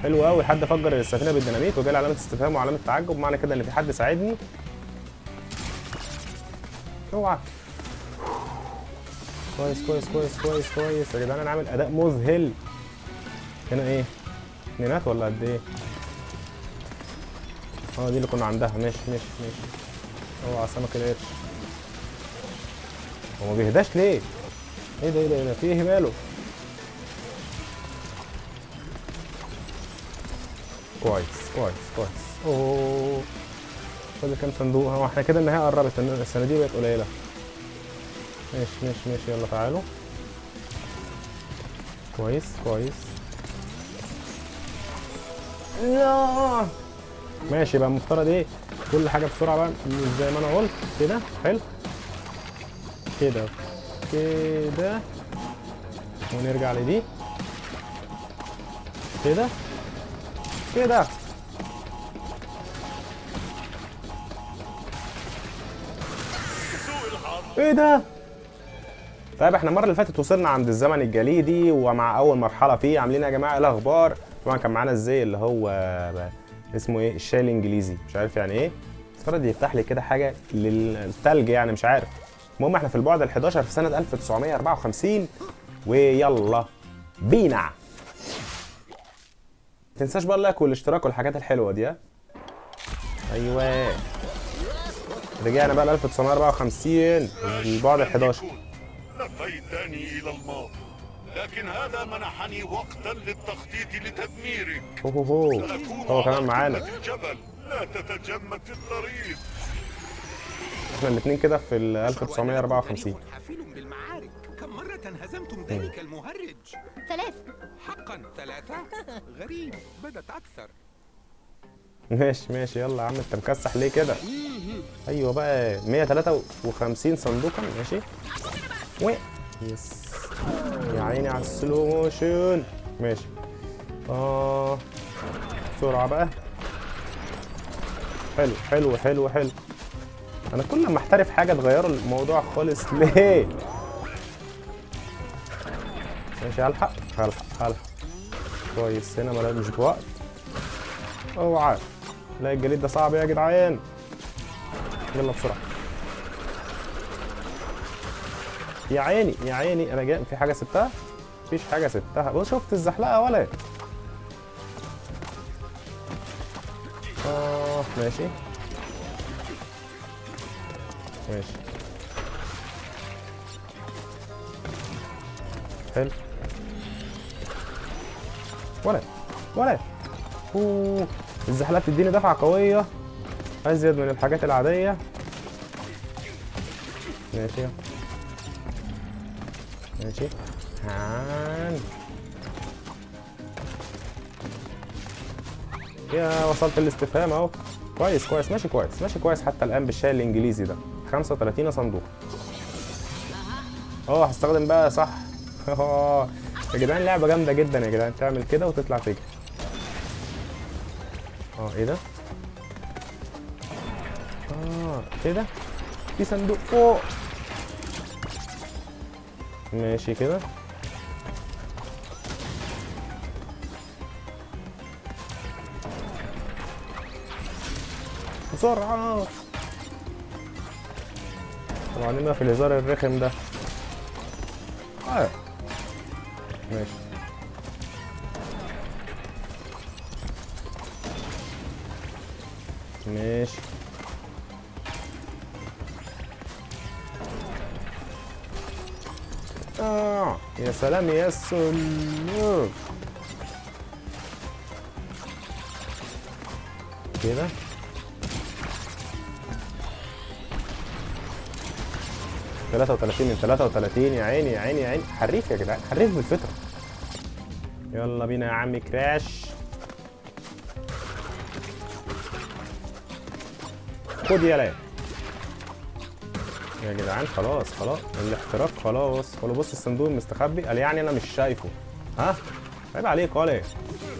حلو قوي حد فجر السفينه بالديناميت وجالي علامه استفهام وعلامه تعجب معنى كده ان في حد ساعدني اوعى كويس كويس كويس كويس كويس يا جدعان انا عامل اداء مذهل هنا ايه اتنينات ولا قد ايه اه دي اللي كنا عندها ماشي ماشي ماشي اوعى سمك القرش هو ما بيهداش ليه ايه ده ايه ده ايه ده في ايه ماله كويس كويس كويس اوه فاضل كام صندوق هو احنا كده النهايه قربت السنه دي بقت قليله ماشي ماشي ماشي يلا تعالوا كويس كويس لا ماشي بقى المفترض ايه كل حاجه بسرعه بقى مش زي ما انا قلت كده حلو كده كده ونرجع لدي كده كده ايه ده طيب احنا المره اللي فاتت وصلنا عند الزمن الجليدي ومع اول مرحله فيه عاملين يا جماعه ايه الاخبار طبعا كان معانا ازاي اللي هو اسمه ايه الشاي الانجليزي مش عارف يعني ايه افترض يفتح لي كده حاجه للثلج يعني مش عارف المهم احنا في البعد ال11 في سنه 1954 ويلا بينا تنساش بقى اللايك والاشتراك والحاجات الحلوه دي ها ايوه رجعنا بقى ل 1954 البعد ال11 لفيتني إلى الماضي لكن هذا منحني وقتا للتخطيط لتدميرك هو هو هو سأكون هو كمان على معانا قمة الجبل لا تتجمد في الطريق احنا الاثنين كده في ال 1954 حافل بالمعارك كم مرة هزمتم ذلك المهرج؟ ثلاث حقا ثلاثة؟ غريب بدت أكثر ماشي ماشي يلا يا عم انت مكسح ليه كده ايوه بقى 153 صندوقا ماشي و يس يا عيني على السلو موشن ماشي اه بسرعه بقى حلو حلو حلو حلو انا كل ما احترف حاجه تغيروا الموضوع خالص ليه ماشي هلحق هلحق هلحق كويس هنا ما مش بوقت اوعى لا الجليد ده صعب يا جدعان يلا بسرعه يا عيني يا عيني انا جاي في حاجه سبتها مفيش حاجه سبتها بص شفت الزحلقه ولا اه ماشي ماشي حلو ولا ولا اوه الزحلقه بتديني دفعه قويه ازيد من الحاجات العاديه ماشي ماشي هان يا وصلت الاستفهام اهو كويس كويس ماشي كويس ماشي كويس حتى الان بالشاي الانجليزي ده 35 صندوق اه هستخدم بقى صح اه يا جدعان لعبه جامده جدا يا جدعان تعمل كده وتطلع تجري اه ايه ده اه كده في صندوق فوق ماشي كده بسرعة وبعدين بقى في الهزار الرخم ده آه. ماشي ماشي آه يا سلام يا سلام كده تلاتة وتلاتين من تلاتة وتلاتين يا عيني يا عيني يا عيني حريف يا جدعان حريف بالفطرة يلا بينا يا عم كراش خد يا لاب يا جدعان خلاص خلاص الاحتراق خلاص قالوا بص الصندوق المستخبي قال يعني انا مش شايفه ها عيب عليك ولا ايه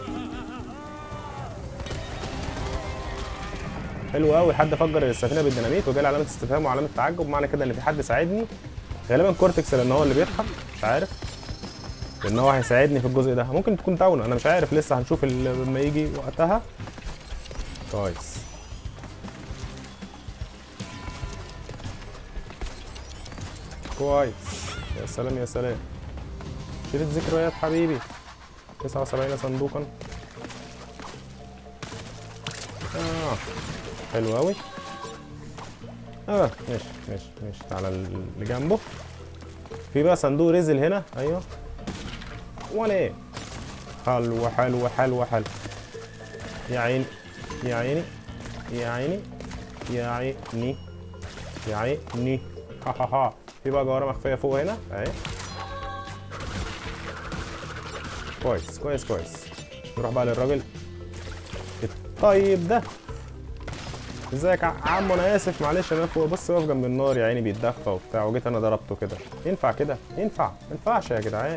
حلو قوي حد فجر السفينه بالديناميت وجالي علامه استفهام وعلامه تعجب معنى كده ان في حد ساعدني غالبا كورتكس لان هو اللي بيضحك مش عارف لان هو هيساعدني في الجزء ده ممكن تكون تاونه انا مش عارف لسه هنشوف ال- لما يجي وقتها كويس كويس يا سلام يا سلام شريط ذكريات حبيبي 79 صندوقا اه حلو قوي اه ماشي ماشي ماشي تعالى اللي جنبه في بقى صندوق رزل هنا ايوه ولا ايه حلو حلو حلو حلو يا عيني يا عيني يا عيني يا عيني يا عيني ها ها ها في بقى جوهره مخفيه فوق هنا اهي كويس كويس كويس نروح بقى للراجل الطيب ده ازيك يا عم انا اسف معلش انا فوق بص واقف جنب النار يا عيني بيتدفى وبتاع وجيت انا ضربته كده ينفع كده ينفع ما ينفعش يا جدعان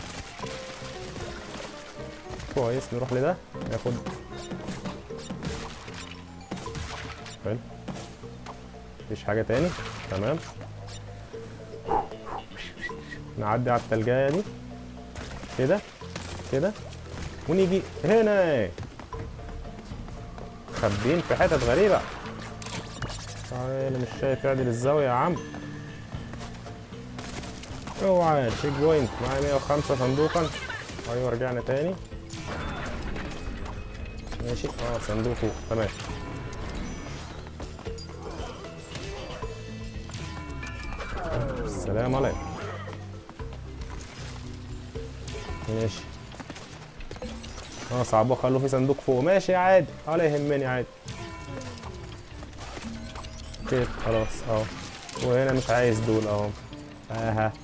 كويس نروح لده ناخد حلو مفيش حاجة تاني تمام نعدي على التلجاية دي كده كده ونيجي هنا خابين في حتت غريبة تعالى مش شايف اعدل الزاوية يا عم اوعى تشيك بوينت معايا 105 صندوقا ايوه رجعنا تاني ماشي اه صندوق فوق تمام السلام عليكم ماشي اه صعبوا خلوا في صندوق فوق ماشي عادي ولا يهمني عادي كده خلاص اهو وهنا مش عايز دول اهو اها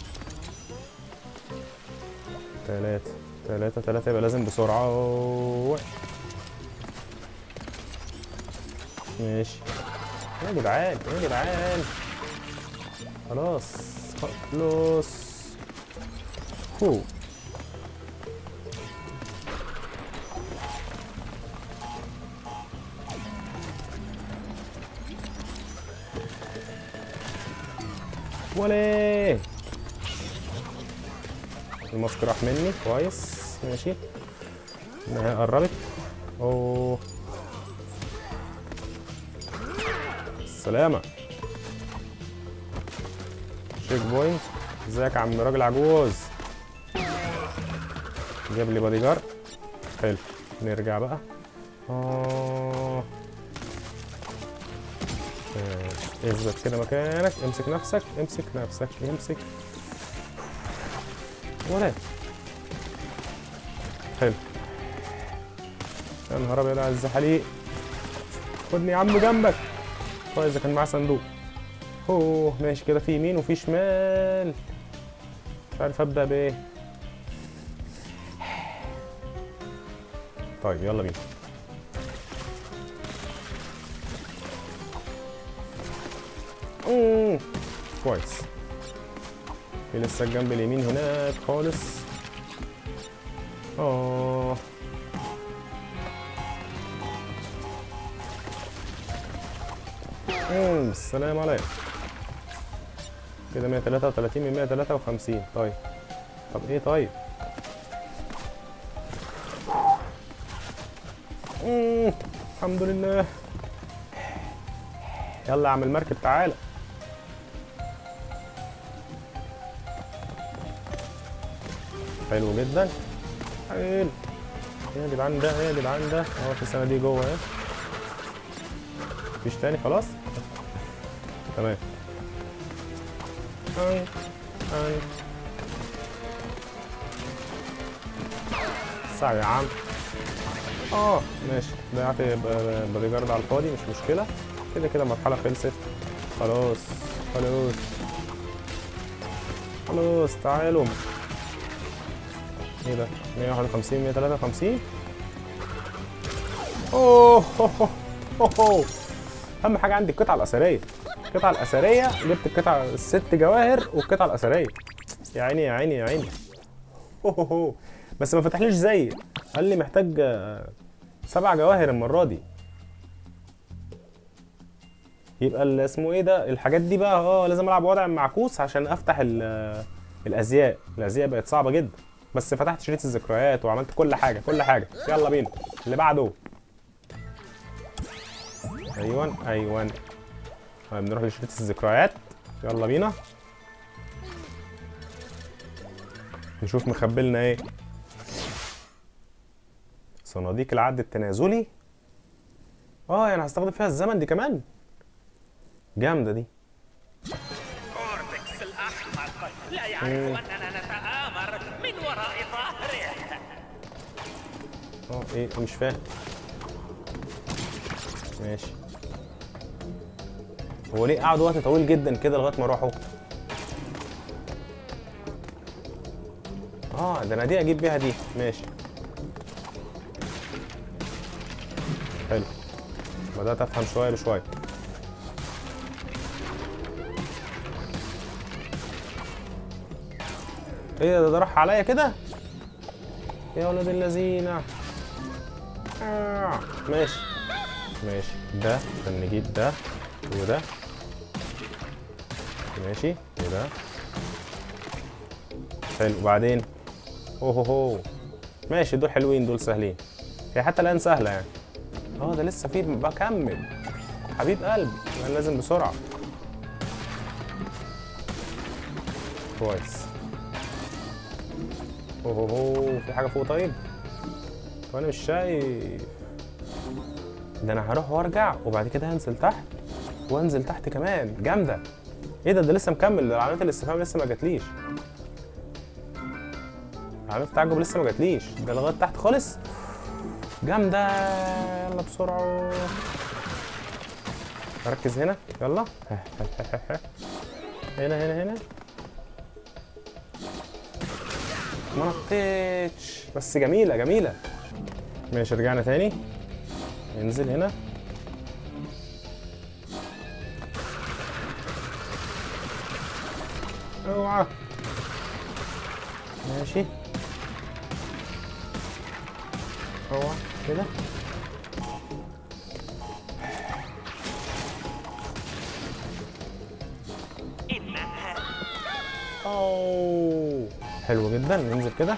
تلاتة تلاتة تلاتة يبقى لازم بسرعة أوه. ماشي يا جدعان يا جدعان خلاص خلاص هو ولا الماسك راح مني كويس ماشي النهاية قربت اوه السلامة شيك بوينت ازيك يا عم راجل عجوز جاب لي بادي جارد حلو نرجع بقى اه آه، اثبت كده مكانك امسك نفسك امسك نفسك امسك ولا حلو يا نهار ابيض على الزحاليق خدني يا عم جنبك كويس ده كان معاه صندوق اوه ماشي كده في يمين وفي شمال مش عارف ابدا بايه طيب يلا بينا مم، كويس في لسه الجنب اليمين هناك خالص اه مم، السلام عليكم كده 133 من 153 طيب طب ايه طيب مم، الحمد لله يلا يا عم المركب تعالى حلو جدا حلو ايه يا جدعان ده ايه يا جدعان ده اهو في السنه دي جوه اهي مفيش تاني خلاص تمام أي. أي. ساعة يا عم اه ماشي ضيعت ب- بادي جارد على الفاضي مش مشكلة كده كده المرحلة خلصت خلاص خلاص خلاص تعالوا ايه ده 151 153 اوه هو هو هو هو. اهم حاجه عندي القطعه الاثريه القطعه الاثريه جبت القطعه الست جواهر والقطعه الاثريه يا عيني يا عيني يا عيني هو هو هو. بس ما فتحليش زي قال لي محتاج آه، سبع جواهر المره دي يبقى ال- اسمه ايه ده الحاجات دي بقى اه لازم العب وضع معكوس عشان افتح ال- الازياء الازياء بقت صعبه جدا بس فتحت شريط الذكريات وعملت كل حاجه كل حاجه يلا بينا اللي بعده ايوه ايوه طيب نروح لشريط الذكريات يلا بينا نشوف مخبلنا ايه صناديق العد التنازلي اه يعني هستخدم فيها الزمن دي كمان جامده دي كورتكس الأحمق لا يعرف أننا نتآمر من وراء ظهره اه ايه مش فاهم ماشي هو ليه قعد وقت طويل جدا كده لغايه ما اروحوا اه ده انا دي اجيب بيها دي ماشي حلو بدات افهم شويه بشويه ايه ده ده راح عليا كده يا ولاد الذين آه. ماشي ماشي ده عشان نجيب ده وده ماشي وده حلو وبعدين اوه هو ماشي دول حلوين دول سهلين هي حتى الان سهله يعني اه ده لسه في بكمل حبيب قلبي انا لازم بسرعه كويس اوه هو في حاجه فوق طيب طب انا مش شايف ده انا هروح وارجع وبعد كده هنزل تحت وانزل تحت كمان جامده ايه ده ده لسه مكمل ده علامات الاستفهام لسه ما جاتليش علامات التعجب لسه ما جاتليش ده لغايه تحت خالص جامده يلا بسرعه ركز هنا يلا هنا هنا هنا ما نطيتش بس جميله جميله ماشي رجعنا تاني ننزل هنا اوعى ماشي اوعى كده إنها اوه حلو جدا ننزل كده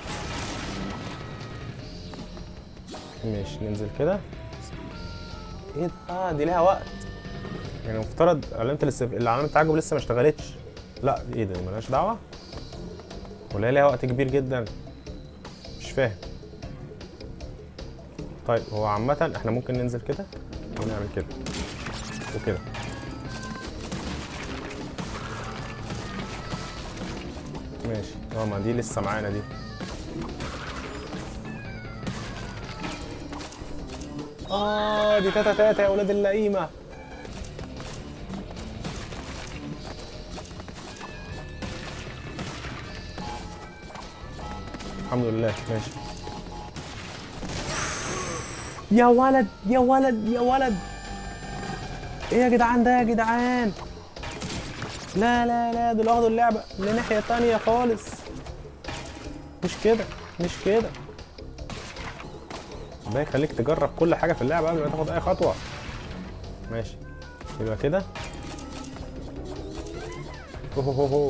ماشي ننزل كده ايه ده آه دي ليها وقت يعني المفترض علامة الاستف... علامة التعجب لسه ما اشتغلتش لا ايه ده ملهاش دعوة ولا هي ليها وقت كبير جدا مش فاهم طيب هو عامة احنا ممكن ننزل كده ونعمل كده وكده ماشي اه ما دي لسه معانا دي اه دي تاتا تاتا يا ولاد اللئيمه الحمد لله ماشي يا ولد يا ولد يا ولد ايه يا جدعان ده يا جدعان لا لا لا دول واخدوا اللعبة لناحية تانية خالص مش كده مش كده ده يخليك تجرب كل حاجة في اللعبة قبل ما تاخد أي خطوة ماشي يبقى كده هو هو هو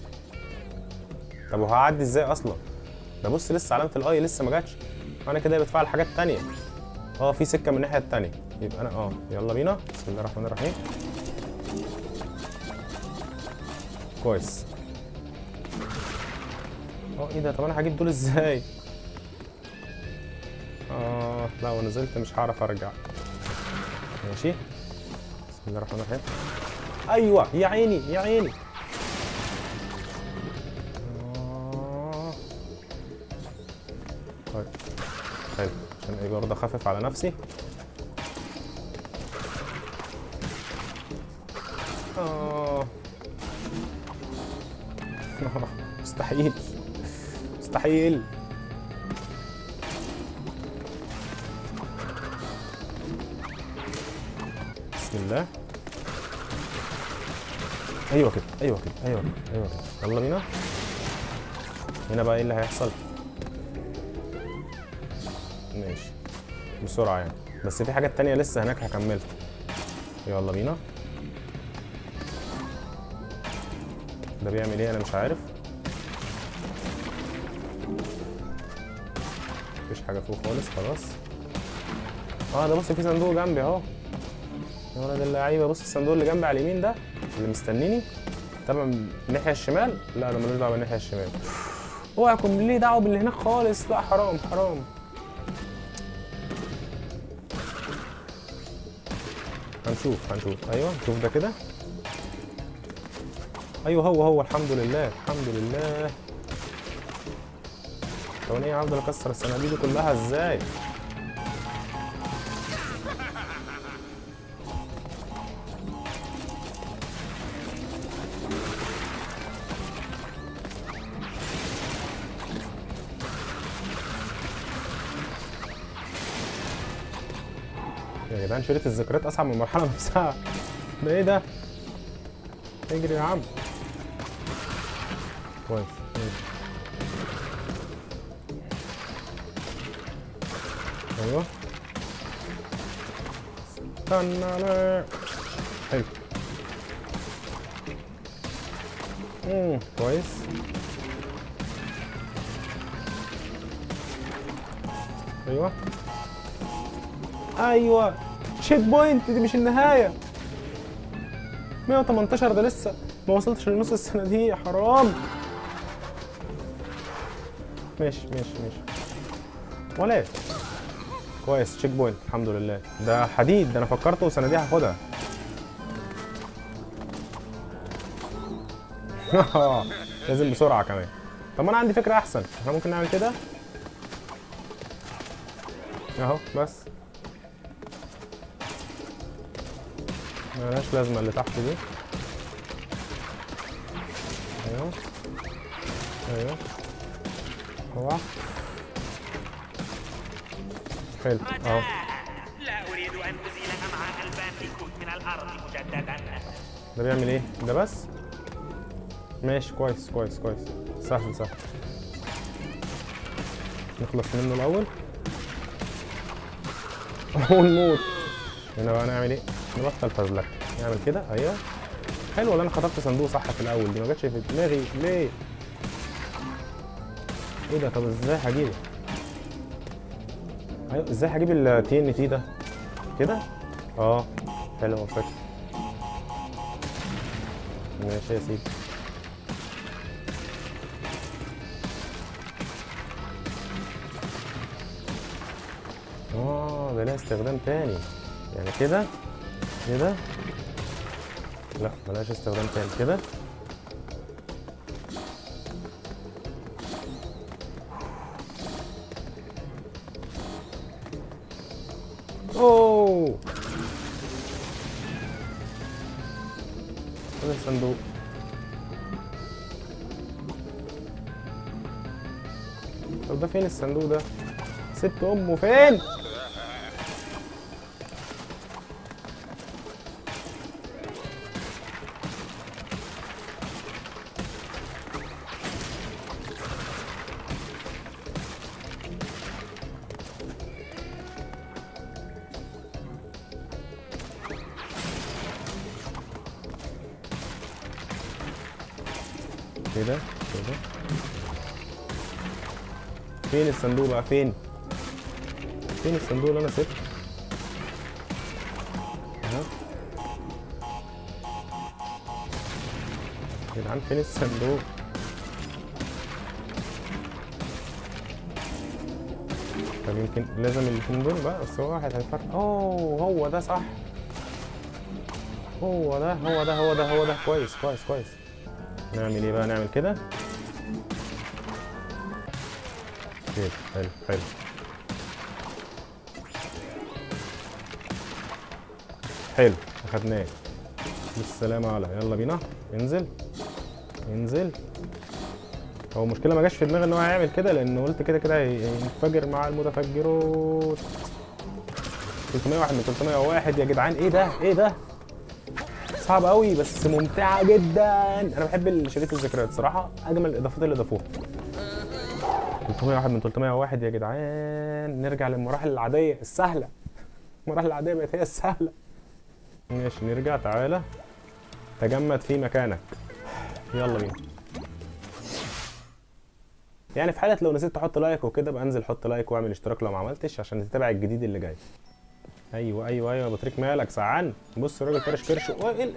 طب وهعدي ازاي أصلا؟ ده بص لسه علامة الأي لسه ما جاتش أنا كده بتفعل حاجات تانية اه في سكة من الناحية التانية يبقى أنا اه يلا بينا بسم الله الرحمن الرحيم كويس اه ايه ده طب انا هجيب دول ازاي اه لا ونزلت مش هعرف ارجع ماشي بسم الله الرحمن الرحيم ايوه يا عيني يا عيني آه. طيب حلو عشان ايه برضه اخفف على نفسي اه مستحيل مستحيل بسم الله ايوه كده ايوه كده ايوه كده ايوه كده يلا بينا هنا بقى ايه اللي هيحصل ماشي بسرعه يعني بس في حاجات تانية لسه هناك هكملها يلا بينا ده بيعمل ايه انا مش عارف حاجه فوق خالص خلاص اه ده بص في صندوق جنبي اهو يا ولد اللعيبه بص الصندوق اللي جنبي على اليمين ده اللي مستنيني تمام الناحيه الشمال لا ده ملوش دعوه بالناحيه الشمال اوعى يكون ليه دعوه باللي هناك خالص لا حرام حرام هنشوف هنشوف ايوه نشوف ده كده ايوه هو هو الحمد لله الحمد لله ثواني هفضل اكسر الصناديق دي كلها ازاي يا جدعان شريط الذكريات اصعب من المرحله نفسها ده ايه ده اجري يا عم كويس ماشي. ايوه استنى عليك حلو امم كويس ايوه ايوه تشيك بوينت دي مش النهايه 118 ده لسه ما وصلتش لنص السنه دي حرام ماشي ماشي ماشي ولا إيه؟ كويس تشيك بوينت الحمد لله ده حديد ده انا فكرته السنه دي هاخدها لازم بسرعه كمان طب ما انا عندي فكره احسن احنا ممكن نعمل كده اهو بس ملهاش لازمه اللي تحت دي ايوه ايوه هو حلو اهو لا أريد أن أزيل أمعاء البانديكوت من الأرض مجددا ده بيعمل ايه ده بس ماشي كويس كويس كويس سهل سهل نخلص منه الاول ونموت هنا بقى نعمل ايه نبطل فزلك نعمل كده ايوه حلو والله انا خطفت صندوق صح في الاول دي ما جاتش في دماغي ليه ايه ده طب ازاي هجيبه ايوه ازاي هجيب التي ان تي ده كده اه حلو فكره ماشي يا سيدي اه ده لها استخدام تاني يعني كده كده لا ملهاش استخدام تاني كده اوه هذا الصندوق طب ده فين الصندوق ده؟ سبت امه فين؟ كده كده فين الصندوق بقى فين فين الصندوق اللي انا سبته اهو يا جدعان فين الصندوق طب يمكن لازم الاثنين دول بقى بس هو واحد هيفرق اوه هو ده صح هو ده هو ده هو ده هو ده كويس كويس كويس نعمل ايه بقى نعمل كده كده حلو حلو حلو اخدناه بالسلامة على يلا بينا انزل انزل هو المشكلة ما جاش في دماغي ان هو هيعمل كده لان قلت كده كده هي- هينفجر مع المتفجرات 301 من 301 يا جدعان ايه ده ايه ده صعب قوي بس ممتعه جدا انا بحب شريط الذكريات صراحه اجمل الاضافات اللي ضافوها 301 من 301 يا جدعان نرجع للمراحل العاديه السهله المراحل العاديه بقت هي السهله ماشي نرجع تعالى تجمد في مكانك يلا بينا يعني في حاله لو نسيت تحط لايك وكده بقى انزل حط لايك واعمل اشتراك لو ما عملتش عشان تتابع الجديد اللي جاي ايوه ايوه ايوه يا بطريق مالك سعان بص الراجل فرش كرشه أوه، إيه ال-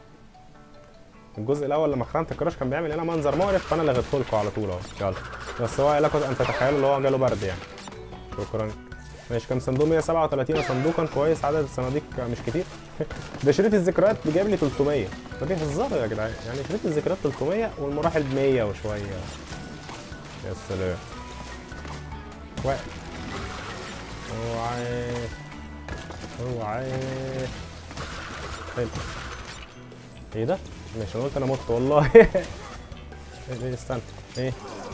الجزء الاول لما خرمت الكراش كان بيعمل هنا منظر مقرف فانا لغيته لكم على طول اهو يلا بس هو لكم ان تتخيلوا اللي هو جاله برد يعني شكرا ماشي كام صندوق 137 صندوقا كويس عدد الصناديق مش كتير ده شريط الذكريات جايب لي 300 ده بيهزروا يا جدعان يعني شريط الذكريات 300 والمراحل ب 100 وشويه يا سلام واقف اوعى اوعى حلو ايه ده؟ ماشي انا قلت انا مت والله ايه ايه استنى ايه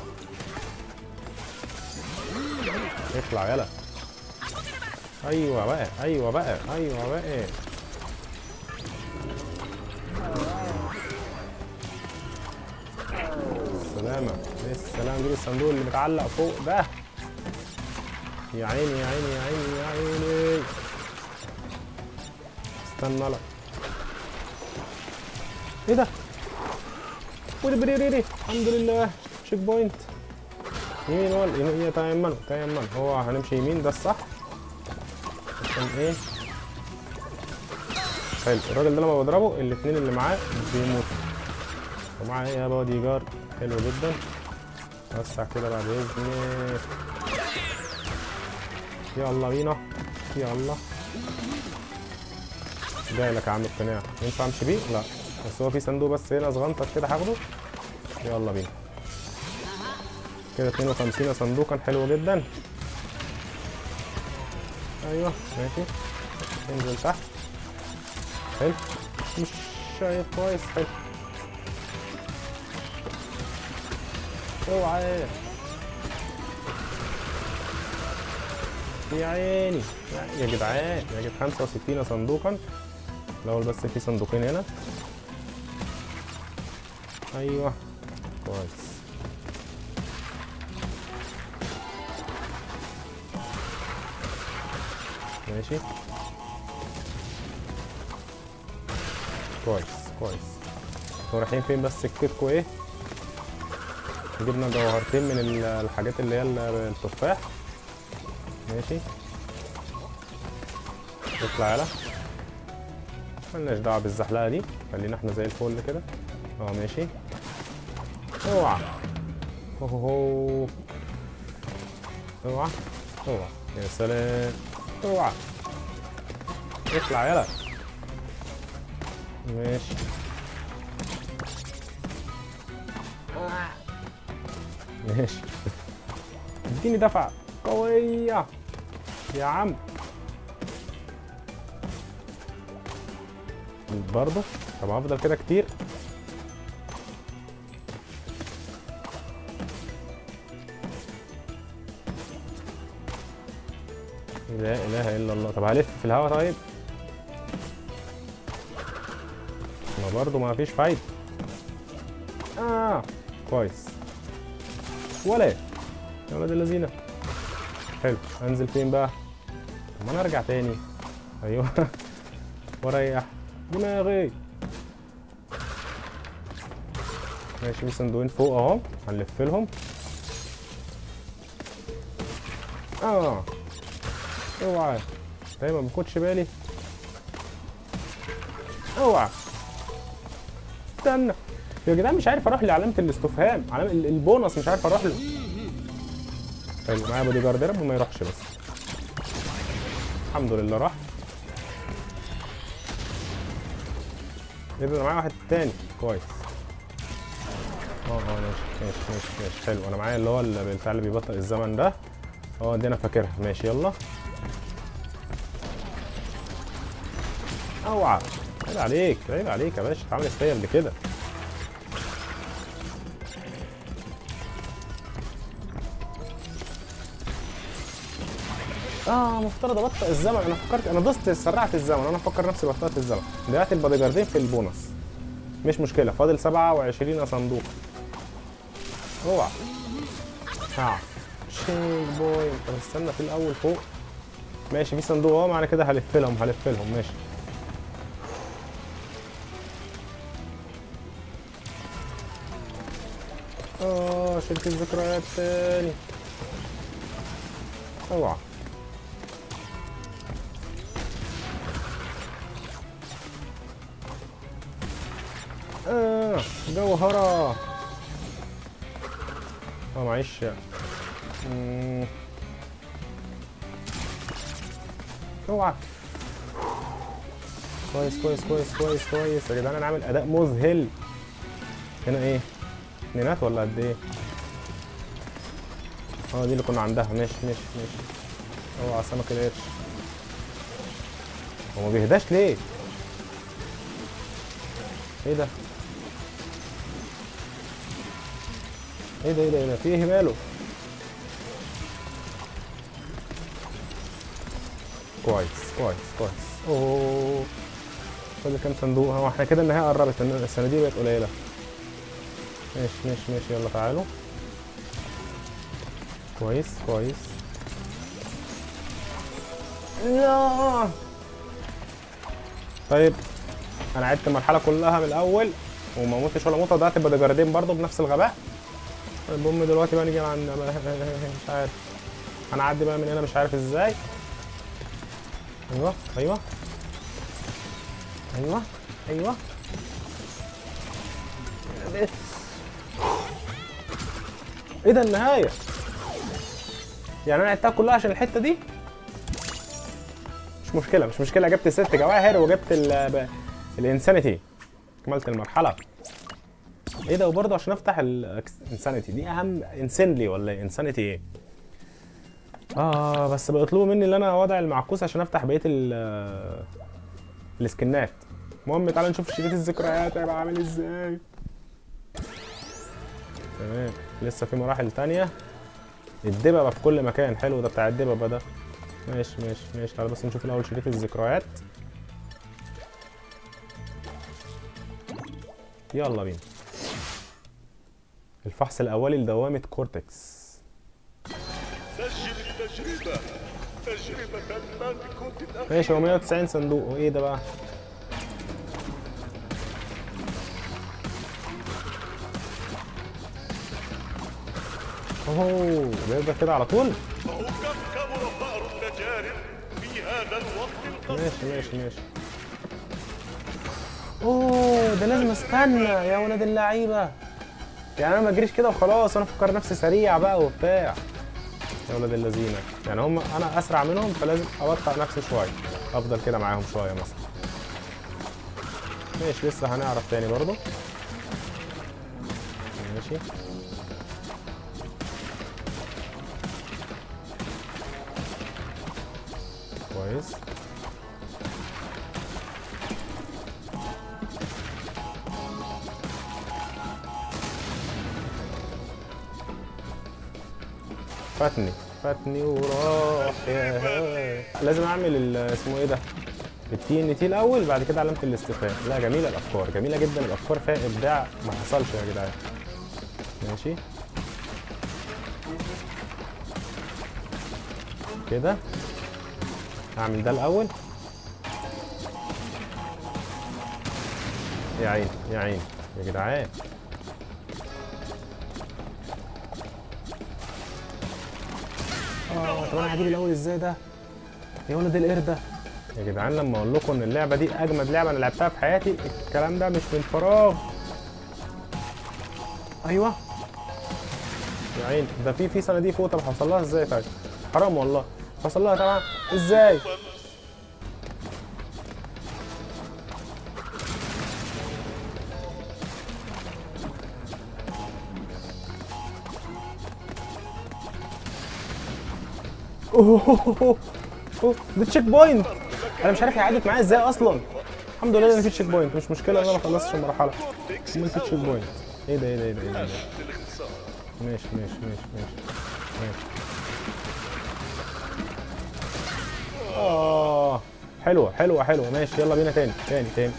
اطلع يلا ايوه بقى ايوه بقى ايوه بقى السلامة ايه السلام دي الصندوق اللي متعلق فوق ده يا عيني يا عيني يا عيني يا عيني استنى لا ايه ده؟ ودي بريريري الحمد لله تشيك بوينت يمين ولا يمين تيمنوا تيمنوا هو هنمشي يمين ده الصح عشان ايه حلو الراجل ده لما بضربه الاتنين اللي معاه بيموتوا ومعاه ايه يا بادي جارد حلو جدا وسع كده بعد اذنك يلا بينا يلا جاي لك يا عم القناع ينفع امشي بيه؟ لا بس هو في صندوق بس هنا صغنطط كده هاخده يلا بينا كده 52 صندوقا حلو جدا ايوه ماشي انزل تحت حلو مش شايف كويس حلو اوعى يا عيني يا- يا جدعان يا جدعان 65 صندوقا الاول بس في صندوقين هنا ايوه كويس ماشي كويس كويس انتوا رايحين فين بس سكتكوا ايه جبنا جوهرتين من ال- الحاجات اللي هي ال- التفاح ماشي اطلع يلا ملناش دعوه بالزحلقه دي خلينا احنا زي الفل كده اه ماشي اوعى اوه اوعى اوعى يا سلام اوعى اطلع يلا ماشي ماشي اديني دفعة قوية يا عم برضه طب هفضل كده كتير لا اله الا الله طب هلف في الهوا طيب ما برضه ما فيش فايدة اه كويس ولا يا ولاد اللذينه حلو انزل فين بقى طب ما انا ارجع تاني ايوه واريح دماغي ماشي في صندوقين فوق اهو هنلف لهم اه اوعى دايما ما باخدش بالي اوعى استنى يا جدعان مش عارف اروح لعلامه الاستفهام علامه ال- البونص مش عارف اروح له حلو معايا بودي جارد يا رب ما يروحش بس الحمد لله راح ايه ده أنا معايا واحد تاني كويس اه اه ماشي ماشي ماشي ماشي حلو انا معايا اللي هو ال- بتاع اللي بيبطئ الزمن ده اه دي انا فاكرها ماشي يلا اوعى عيب عليك عيب عليك يا باشا اتعملت فيا قبل كده اه مفترض ابطئ الزمن انا فكرت انا دوست سرعت الزمن انا مفكر نفسي بطأت الزمن دلوقتي الباديجاردين في البونص مش مشكله فاضل 27 صندوق اوعى ها شيك بوي طب استنى في الاول فوق ماشي في صندوق اهو معنى كده هلف لهم هلف لهم ماشي اه شيك شريط الذكريات تاني اوعى آه جوهرة اه معيش مم. اوعى كويس كويس كويس كويس كويس يا جدعان انا عامل اداء مذهل هنا ايه اتنينات ولا قد ايه اه دي اللي كنا عندها ماشي ماشي ماشي اوعى سمك القرش هو ما بيهداش ليه ايه ده ايه ده ايه ده ايه ده في ايه ماله كويس كويس كويس اوه فاضل كام صندوق هو احنا كده النهايه قربت لأن الصناديق بقت قليله ماشي ماشي ماشي يلا تعالوا كويس كويس لا طيب انا عدت المرحله كلها من الاول وما موتش ولا موته وضيعت البدجاردين برضه بنفس الغباء المهم دلوقتي بقى نيجي عند مش عارف هنعدي بقى من هنا مش عارف ازاي ايوه ايوه ايوه ايوه ايه ده النهايه يعني انا عدتها كلها عشان الحته دي مش مشكله مش مشكله جبت ست جواهر وجبت ال الانسانيتي كملت المرحله ايه ده وبرضه عشان افتح الانسانيتي دي اهم انسنلي ولا انسانيتي ايه اه بس بيطلبوا مني ان انا وضع المعكوس عشان افتح بقيه ال السكنات المهم تعالى نشوف شريط الذكريات هيبقى عامل ازاي تمام لسه في مراحل تانية الدببة في كل مكان حلو ده بتاع الدببة ده ماشي ماشي ماشي تعالى بس نشوف الاول شريط الذكريات يلا بينا الفحص الاولي لدوامة كورتكس سجل التجربة تجربة المالكوت الأخير ماشي هو 190 صندوق وايه ده بقى اوه بيبقى كده على طول فهو كم كبر فأر التجارب في هذا الوقت القصير ماشي ماشي ماشي اوه ده لازم استنى يا ولاد اللعيبه يعني انا ما اجريش كده وخلاص انا افكر نفسي سريع بقى وبتاع يا ولاد اللذينه يعني هم انا اسرع منهم فلازم ابطأ نفسي شويه افضل كده معاهم شويه مثلا ماشي لسه هنعرف تاني برضو ماشي كويس فاتني فاتني وراح يا هاي. لازم اعمل ال- اسمه ايه ده التي ان تي الاول بعد كده علامه الاستفهام لا جميله الافكار جميله جدا الافكار فيها ابداع ما حصلش يا جدعان ماشي كده هعمل ده الاول يا عين يا عين يا جدعان اه طب انا هجيب الاول ازاي ده يا ولد القرده يا جدعان لما اقول لكم ان اللعبه دي اجمد لعبه انا لعبتها في حياتي الكلام ده مش من فراغ ايوه يا عين ده في في صناديق فوق طب هوصل لها ازاي طيب حرام والله هوصل لها طبعا ازاي اوه أوه، أوه، ده تشيك بوينت انا مش عارف هي عدت معايا ازاي اصلا الحمد لله ان في تشيك بوينت مش مشكله ان انا ما خلصتش المرحله امال في تشيك بوينت ايه ده ايه ده ايه ده ايه ده إيه ده؟ بالاختصار ماشي ماشي ماشي ماشي ماشي اه حلوه حلوه حلوه ماشي يلا بينا تاني تاني تاني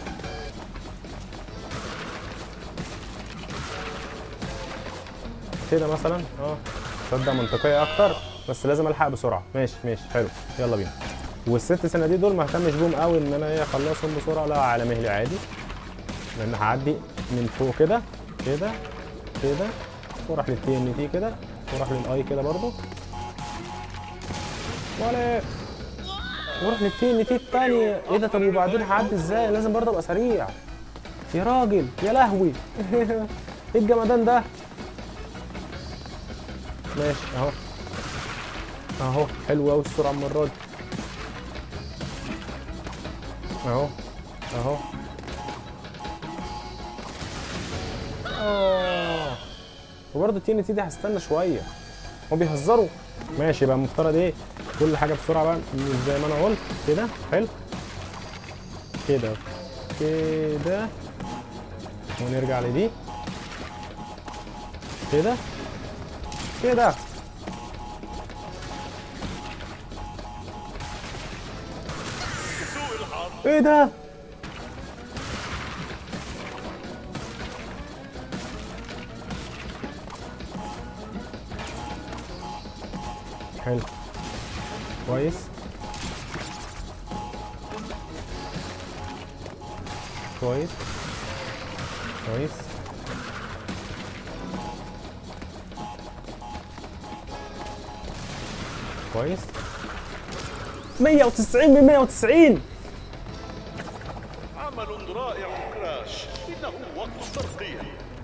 كده مثلا اه تصدق منطقيه اكتر بس لازم الحق بسرعه ماشي ماشي حلو يلا بينا والست صناديق دول ما اهتمش بيهم قوي ان انا ايه اخلصهم بسرعه لا على مهلي عادي لان هعدي من فوق كده كده كده وراح للتي ان تي كده وراح للاي كده برضو ولا وراح للتي ان تي التانية ايه ده طب وبعدين هعدي ازاي لازم برضه ابقى سريع يا راجل يا لهوي ايه الجمدان ده ماشي اهو اهو حلو قوي السرعه المره دي اهو اهو اه وبرضه تي ان تي دي هستنى شويه هو بيهزروا ماشي بقى المفترض ايه كل حاجه بسرعه بقى مش زي ما انا قلت كده حلو كده كده ونرجع لدي كده كده سوء الحظ ايه ده حلو كويس كويس كويس كويس 190 من 190 عمل رائع كراش إنه وقت الترقية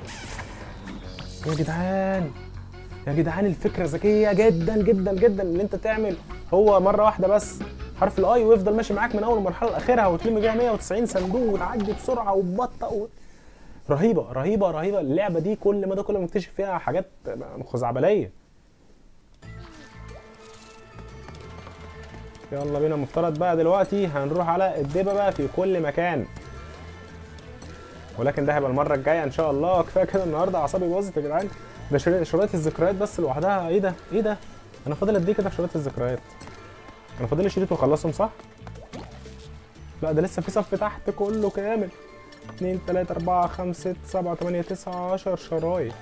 يا جدعان يا جدعان الفكره ذكيه جدا جدا جدا ان انت تعمل هو مره واحده بس حرف الاي ويفضل ماشي معاك من اول مرحله لاخرها وتلم بيها 190 صندوق وتعدي بسرعه وببطأ و... رهيبه رهيبه رهيبه اللعبه دي كل ما ده كل ما نكتشف فيها حاجات خزعبليه يلا بينا مفترض بقى دلوقتي هنروح على الدبه بقى في كل مكان ولكن ده هيبقى المره الجايه ان شاء الله كفايه كده النهارده اعصابي باظت يا جدعان ده شري- شرايط الذكريات بس لوحدها ايه ده ايه ده انا فاضل قد ايه كده في شرايط الذكريات انا فاضل لي شريط واخلصهم صح لا ده لسه في صف تحت كله كامل 2 3 4 5 6 7 8 9 10 شرايط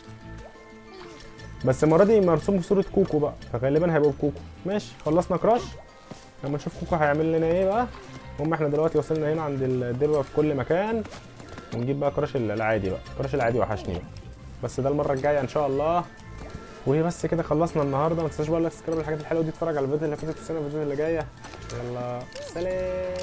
بس المره دي مرسوم بصوره كوكو بقى فغالبا هيبقوا بكوكو ماشي خلصنا كراش لما نشوف كوكو هيعمل لنا ايه بقى المهم احنا دلوقتي وصلنا هنا عند الدببه في كل مكان ونجيب بقى كراش العادي بقى كراش العادي وحشني بقى بس ده المره الجايه ان شاء الله وهي بس كده خلصنا النهارده ما تنساش بقى لايك سبسكرايب الحاجات الحلوه دي اتفرج على الفيديو اللي فاتت والسنه الفيديو اللي جايه يلا سلام